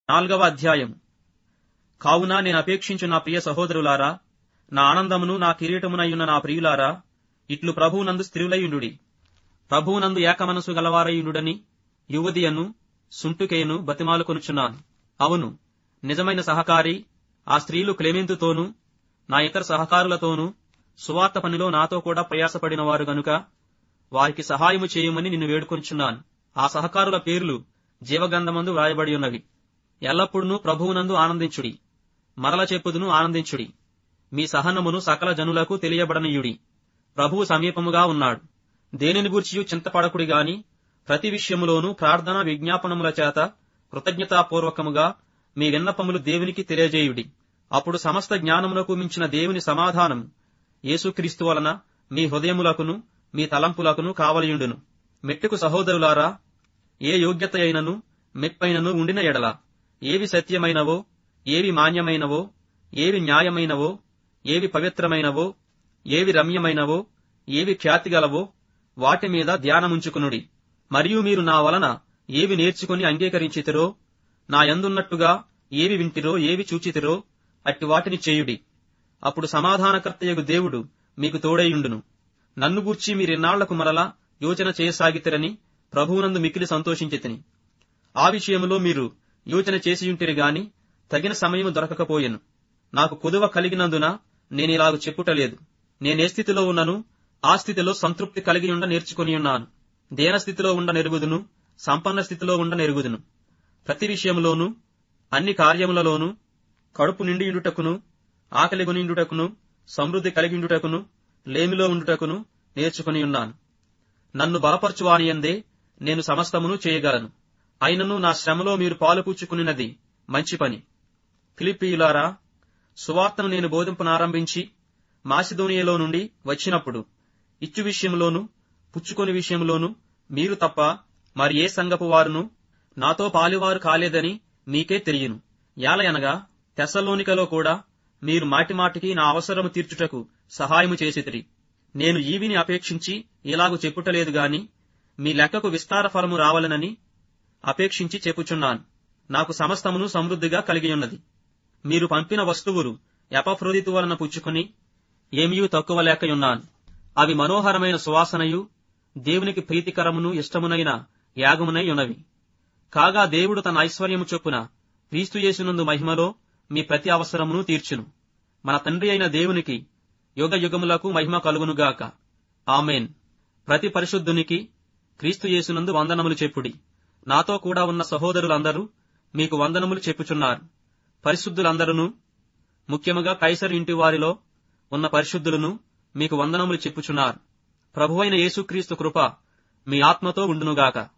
నాలుగవ అధ్యాయం కావున నేను అపేక్షించు నా ప్రియ సహోదరులారా నా ఆనందమును నా కిరీటమునయ్యున్న నా ప్రియులారా ఇట్లు ప్రభువునందు స్థిరులయుండుడి ప్రభువునందు ఏకమనసు గలవారయుండుడని యువదియను సుంటుకేను బతిమాలుకొనుచున్నాను అవును నిజమైన సహకారి ఆ స్త్రీలు క్లెమెంతుతోనూ నా ఇతర సహకారులతోనూ సువార్త పనిలో నాతో కూడా ప్రయాసపడిన వారు గనుక వారికి సహాయము చేయమని నిన్ను వేడుకొంచున్నాను ఆ సహకారుల పేర్లు జీవగంధమందు వ్రాయబడి ఉన్నవి ఎల్లప్పుడూ ప్రభువునందు ఆనందించుడి మరల చెప్పుదును ఆనందించుడి మీ సహనమును సకల జనులకు తెలియబడనీయుడి ప్రభువు సమీపముగా ఉన్నాడు దేనిని గూర్చియు చింతపడకుడి గాని ప్రతి విషయములోనూ ప్రార్థన విజ్ఞాపనముల చేత కృతజ్ఞతాపూర్వకముగా మీ విన్నపములు దేవునికి తెలియజేయుడి అప్పుడు సమస్త జ్ఞానమునకు మించిన దేవుని సమాధానం యేసుక్రీస్తు వలన మీ హృదయములకును మీ తలంపులకును కావలియుండును మెట్టుకు సహోదరులారా ఏ యోగ్యత అయినను మెప్పైనను ఉండిన ఎడల ఏవి సత్యమైనవో ఏవి మాన్యమైనవో ఏవి న్యాయమైనవో ఏవి పవిత్రమైనవో ఏవి రమ్యమైనవో ఏవి ఖ్యాతిగలవో వాటి మీద ధ్యానముంచుకునుడి మరియు మీరు నా వలన ఏవి నేర్చుకుని అంగీకరించితిరో నా యందున్నట్టుగా ఏవి వింటిరో ఏవి చూచితిరో అట్టి వాటిని చేయుడి అప్పుడు సమాధానకర్తయగు దేవుడు మీకు తోడైయుండును నన్ను గూర్చి మీరిన్నాళ్లకు మరలా యోచన చేయసాగితిరని ప్రభువునందు మికిలి సంతోషించి తిని ఆ విషయములో మీరు యోచన చేసియుంటిరి గాని తగిన సమయము దొరకకపోయెను నాకు కొదువ కలిగినందున నేనిలాగు చెప్పుటలేదు నేనే స్థితిలో ఉన్నను ఆ స్థితిలో సంతృప్తి కలిగి ఉండ నేర్చుకుని ఉన్నాను దేన స్థితిలో ఉండ నెరుగుదును సంపన్న స్థితిలో ఉండ నెరుగుదును ప్రతి విషయములోనూ అన్ని కార్యములలోనూ కడుపు నిండియుండుటకును ఆకలి గునిండుటకును సమృద్ధి కలిగిండుటకును లేమిలో ఉండుటకును నేర్చుకుని ఉన్నాను నన్ను బలపరచువానియందే నేను సమస్తమును చేయగలను అయినను నా శ్రమలో మీరు పాలుపూచుకునినది మంచి పని ఫిలిప్పీయులారా సువార్తను నేను బోధింపనారంభించి మాసిదోనియలో నుండి వచ్చినప్పుడు ఇచ్చు విషయంలోను పుచ్చుకొని విషయంలోను మీరు తప్ప మరి ఏ సంగపు వారును నాతో పాలివారు కాలేదని మీకే తెలియను యాలయనగా తెసలోనికలో కూడా మీరు మాటిమాటికి నా అవసరము తీర్చుటకు సహాయము చేసితిరి నేను ఈవిని అపేక్షించి ఇలాగు చెప్పుటలేదు గాని మీ లెక్కకు విస్తార ఫలము రావాలనని అపేక్షించి చెప్పుచున్నాను నాకు సమస్తమును సమృద్ధిగా కలిగియున్నది మీరు పంపిన వస్తువులు ఎపఫ్రోదితు వలన పుచ్చుకుని ఏమీ తక్కువ లేకయున్నాను అవి మనోహరమైన సువాసనయు దేవునికి ప్రీతికరమును ఇష్టమునైన యాగమునై ఉన్నవి కాగా దేవుడు తన ఐశ్వర్యము చొప్పున క్రీస్తు యేసునందు మహిమలో మీ ప్రతి అవసరమును తీర్చును మన తండ్రి అయిన దేవునికి యుగ యుగములకు మహిమ కలుగునుగాక ఆమెన్ ప్రతి పరిశుద్ధునికి క్రీస్తు యేసునందు వందనములు చెప్పుడి నాతో కూడా ఉన్న సహోదరులందరూ మీకు వందనములు చెప్పుచున్నారు పరిశుద్ధులందరూ ముఖ్యముగా కైసర్ ఇంటి వారిలో ఉన్న పరిశుద్ధులను మీకు వందనములు చెప్పుచున్నారు ప్రభువైన యేసుక్రీస్తు కృప మీ ఆత్మతో ఉండునుగాక